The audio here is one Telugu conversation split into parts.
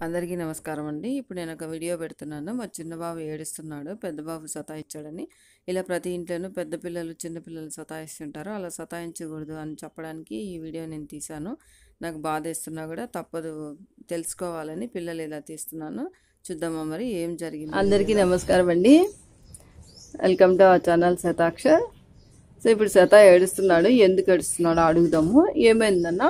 అందరికీ నమస్కారం అండి. ఇప్పుడు నేను ఒక వీడియో పెడుతున్నాను. మా చిన్న బాబు ఏడుస్తున్నాడు. పెద్ద బాబు సతాయిచ్చాడని. ఇలా ప్రతి ఇంట్లోనూ పెద్ద పిల్లలు, చిన్న పిల్లలు సతాయిస్తుంటారు. అలా సతాయించకూడదు అని చెప్పడానికి ఈ వీడియో నేను తీశాను. నాకు బాధేస్తున్నా కూడా తప్పదు తెలుసుకోవాలని పిల్లలు ఇలా తీస్తున్నాను. చూద్దామా మరి ఏం జరిగింది. అందరికీ నమస్కారం అండి. Welcome to our channel Shatakshar. So ఇప్పుడు శత ఏడుస్తున్నాడు. ఎందుకు ఏడుస్తున్నాడో అడుగుదాము. ఏమైందన్నా?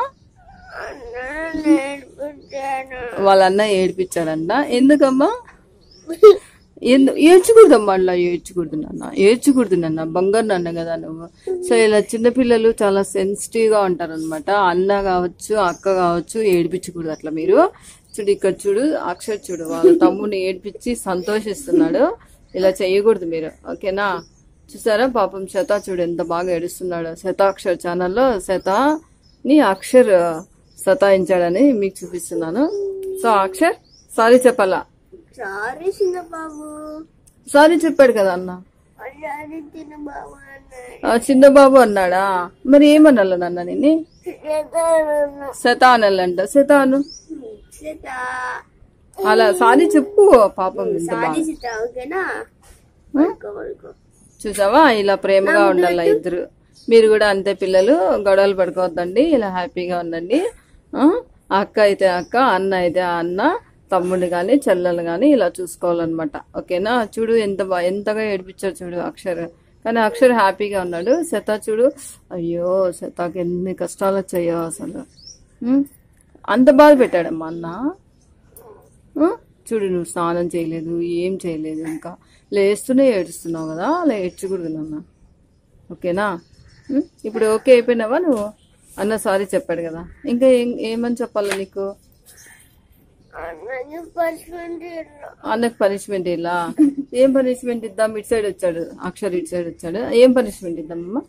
వాళ్ళ అన్న ఏడిపించాడంట ఎందుకమ్మా ఎందు ఏడ్చకూడదమ్మా అట్లా ఏడ్చకూడదు నాన్న ఏడ్చకూడదు నాన్న బంగారు నాన్న కదా నువ్వు సో ఇలా చిన్నపిల్లలు చాలా సెన్సిటివ్ గా ఉంటారు అనమాట అన్న కావచ్చు అక్క కావచ్చు ఏడిపించకూడదు అట్లా మీరు చూడు ఇక్కడ చూడు అక్షర్ చూడు వాళ్ళ తమ్ముని ఏడిపించి సంతోషిస్తున్నాడు ఇలా చేయకూడదు మీరు ఓకేనా చూసారా పాపం శత చూడు ఎంత బాగా ఏడుస్తున్నాడు శతాక్షర్ ఛానల్లో శతని అక్షర్ సతాయించాడని మీకు చూపిస్తున్నాను సో అక్షర్ సారీ చెప్పాలా సారీ చిన్న బాబు సారీ చెప్పాడు కదా అన్న సారీ చిన్న బాబు అన్నాడు ఆ, చిన్న బాబు అన్నాడా మరి ఏమనాల నాన్న నిన్ను శత అనాలంట శత అను సీత అలా సారీ చెప్పు పాపం ఎంత బాగా సారీ సీత ఓకేనా పడుకో పడుకో చూసావా ఇలా ప్రేమగా ఉండాలి ఇద్దరు మీరు కూడా అంతే పిల్లలు గొడవలు పడుకోవద్దండి ఇలా హ్యాపీగా ఉండండి ఆ? అక్క అయితే అక్క అన్న అయితే అన్న తమ్ముడు గాని చెల్లెలు గాని ఇలా చూసుకోవాలన్నమాట ఓకేనా చూడు ఎంత బా ఎంతగా ఏడిపించాడు చూడు అక్షర్ కానీ అక్షర్ హ్యాపీగా ఉన్నాడు శత చూడు అయ్యో శతాకి ఎన్ని కష్టాలు వచ్చాయో అసలు ఉం? అంత బాధ పెట్టాడమ్మా అన్న ఆ? చూడు నువ్వు స్నానం చేయలేదు ఏం చేయలేదు ఇంకా లేస్తూనే ఏడుస్తున్నావు కదా అలా ఏడ్చకూడదు నాన్న ఓకేనా ఉం? ఇప్పుడు ఓకే అయిపోయినావా నువ్వు అన్న సారీ చెప్పాడు కదా ఇంకా ఏం ఏమని చెప్పాలి నీకు అన్నకి పనిష్మెంట్ అన్నకు పనిష్మెంట్ ఇలా ఏం పనిష్మెంట్ ఇద్దాం ఇటు సైడ్ వచ్చాడు అక్షర్ ఇటు సైడ్ వచ్చాడు ఏం పనిష్మెంట్ ఇద్దామమ్మా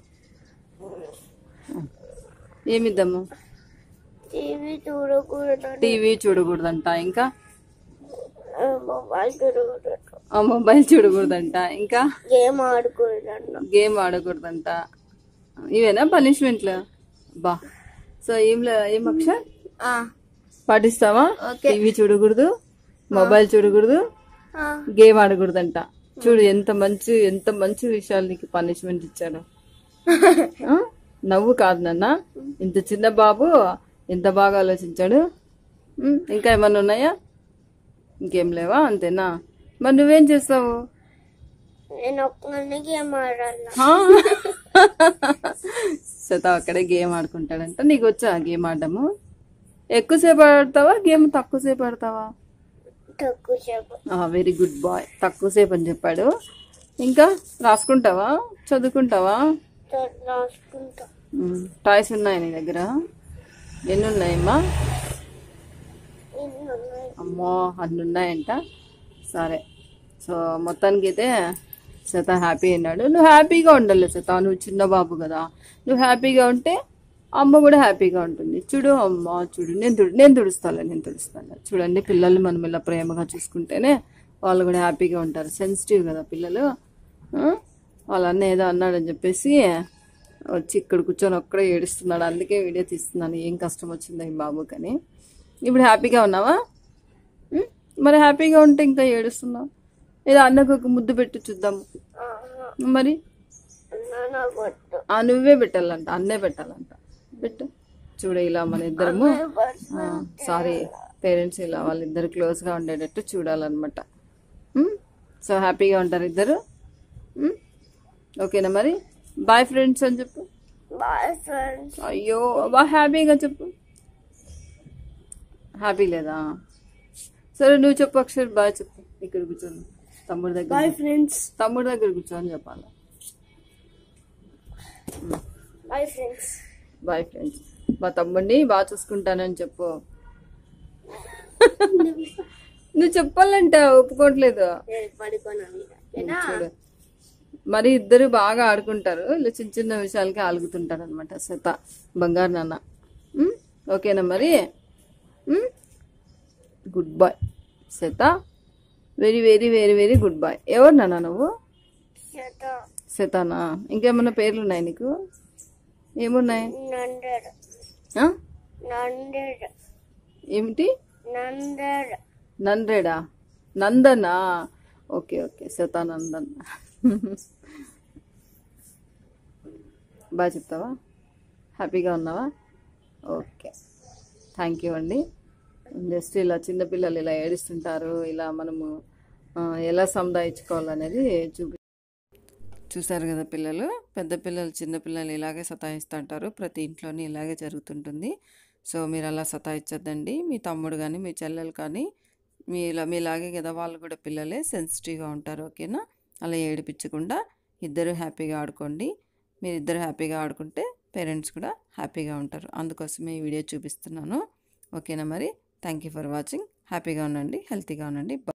ఏమిద్దాము టీవీ చూడకూడదు టీవీ చూడకూడదంట ఇంకా మొబైల్ చూడకూడదు ఆ మొబైల్ చూడకూడదంట ఇంకా గేమ్ ఆడకూడదు గేమ్ ఆడకూడదంట ఇవేనా పనిష్మెంట్లు బా సో ఏం లే ఏం అక్షర్ పాటిస్తావా టీవీ చూడకూడదు మొబైల్ చూడకూడదు గేమ్ ఆడకూడదంట చూడు ఎంత మంచి ఎంత మంచి విషయాలు నీకు పనిష్మెంట్ ఇచ్చాడు ఆ? నవ్వు కాదు నాన్న ఇంత చిన్న బాబు ఎంత బాగా ఆలోచించాడు ఉం? ఇంకా ఏమన్నా ఉన్నాయా ఇంకేం లేవా అంతేనా మరి నువ్వేం చేస్తావు నేను ఒక్కనే గేమ్ ఆడాల హా? శత అక్కడే గేమ్ ఆడుకుంటాడంట నీకు వచ్చా గేమ్ ఆడము ఎక్కువసేపు ఆడతావా గేమ్ తక్కువసేపు ఆడతావా తక్కువ సేపు వెరీ గుడ్ బాయ్ తక్కువసేపు అని చెప్పాడు ఇంకా రాసుకుంటావా చదువుకుంటావా రాసుకుంటా టాయ్స్ ఉన్నాయా నీ దగ్గర ఎన్ని ఉన్నాయమ్మా ఇన్ని ఉన్నాయి అమ్మో అన్ని ఉన్నాయంట సరే సో మొత్తానికి అయితే శత హ్యాపీ అయినాడు నువ్వు హ్యాపీగా ఉండాలి శత నువ్వు చిన్న బాబు కదా నువ్వు హ్యాపీగా ఉంటే అమ్మ కూడా హ్యాపీగా ఉంటుంది చూడు అమ్మ చూడు నేను తుడు నేను తుడుస్తాను నేను తుడుస్తాను చూడండి పిల్లల్ని మనం ఇలా ప్రేమగా చూసుకుంటేనే వాళ్ళు కూడా హ్యాపీగా ఉంటారు సెన్సిటివ్ కదా పిల్లలు ఆ? వాళ్ళ అన్న ఏదో అన్నాడని చెప్పేసి వచ్చి ఇక్కడ కూర్చొని ఒక్కడే ఏడుస్తున్నాడు అందుకే వీడియో తీస్తున్నాను ఏం కష్టం వచ్చిందో ఈ బాబుకని ఇప్పుడు హ్యాపీగా ఉన్నావా ఉం? మరి హ్యాపీగా ఉంటే ఇంకా ఏడుస్తున్నావు ఏదో అన్నకు ఒక ముద్దు పెట్టి చూద్దాము మరి నాకు వద్దు ఆ నువ్వే పెట్టాలంట అన్నే పెట్టాలంట పెట్టు చూడు ఇలా మన ఇద్దరము సారీ పేరెంట్స్ ఇలా వాళ్ళిద్దరు క్లోజ్ గా ఉండేటట్టు చూడాలన్నమాట ఉం? సో హ్యాపీగా ఉంటారు ఇద్దరు ఉం? ఓకేనా మరి బాయ్ ఫ్రెండ్స్ అని చెప్పు బాయ్ ఫ్రెండ్స్ అయ్యో బా హ్యాపీగా చెప్పు హ్యాపీ లేదా సరే నువ్వు చెప్పు అక్షర్ బాయ్ చెప్పు ఇక్కడ కూర్చొని తమ్ముడి దగ్గర బాయ్ ఫ్రెండ్స్ తమ్ముడి దగ్గర కూర్చొని చెప్పాలి బాయ్ ఫ్రెండ్స్ బాయ్ ఫ్రెండ్స్ మా తమ్ముడిని బాగా చూసుకుంటానని చెప్పు నువ్వు చెప్పాలంట ఒప్పుకోవట్లేదు పడుకోను ఓకేనా చూడు మరి ఇద్దరు బాగా ఆడుకుంటారు ఇలా చిన్న చిన్న విషయాలకి ఆలుగుతుంటారు అనమాట సత బంగారు నాన్న ఉమ్, ఓకేనా మరి good boy Sata very very very very good boy ఎవరు నాన్న నువ్వు శత సతానా ఇంకేమన్నా పేర్లు ఉన్నాయి నీకు ఏమున్నాయి నందర్ ఆ? నందర్ ఏమిటి నందర్ నంద్రేడా నందనా ఓకే ఓకే శతానందన్ బాగా చెప్తావా హ్యాపీగా ఉన్నావా ఓకే థ్యాంక్ యూ అండి జస్ట్ ఇలా చిన్నపిల్లలు ఇలా ఏడుస్తుంటారు ఇలా మనము ఆ, ఎలా సంపాదించుకోవాలనేది చూపి చూసారు కదా పిల్లలు పెద్ద పిల్లలు చిన్న పిల్లలు ఇలాగే సతాయిస్తుంటారు ప్రతి ఇంట్లోని ఇలాగే జరుగుతుంటుంది సో మీరు అలా సతాయించొద్దండి మీ తమ్ముడు కానీ మీ చెల్లెలు కానీ మీ ఇలా మీలాగే కదా వాళ్ళు కూడా పిల్లలే సెన్సిటివ్గా ఉంటారు ఓకేనా అలా ఏడిపించకుండా ఇద్దరు హ్యాపీగా ఆడుకోండి మీరు ఇద్దరు హ్యాపీగా ఆడుకుంటే పేరెంట్స్ కూడా హ్యాపీగా ఉంటారు అందుకోసమే ఈ వీడియో చూపిస్తున్నాను ఓకేనా మరి థ్యాంక్ యూ ఫర్ వాచింగ్ హ్యాపీగా ఉండండి హెల్తీగా ఉండండి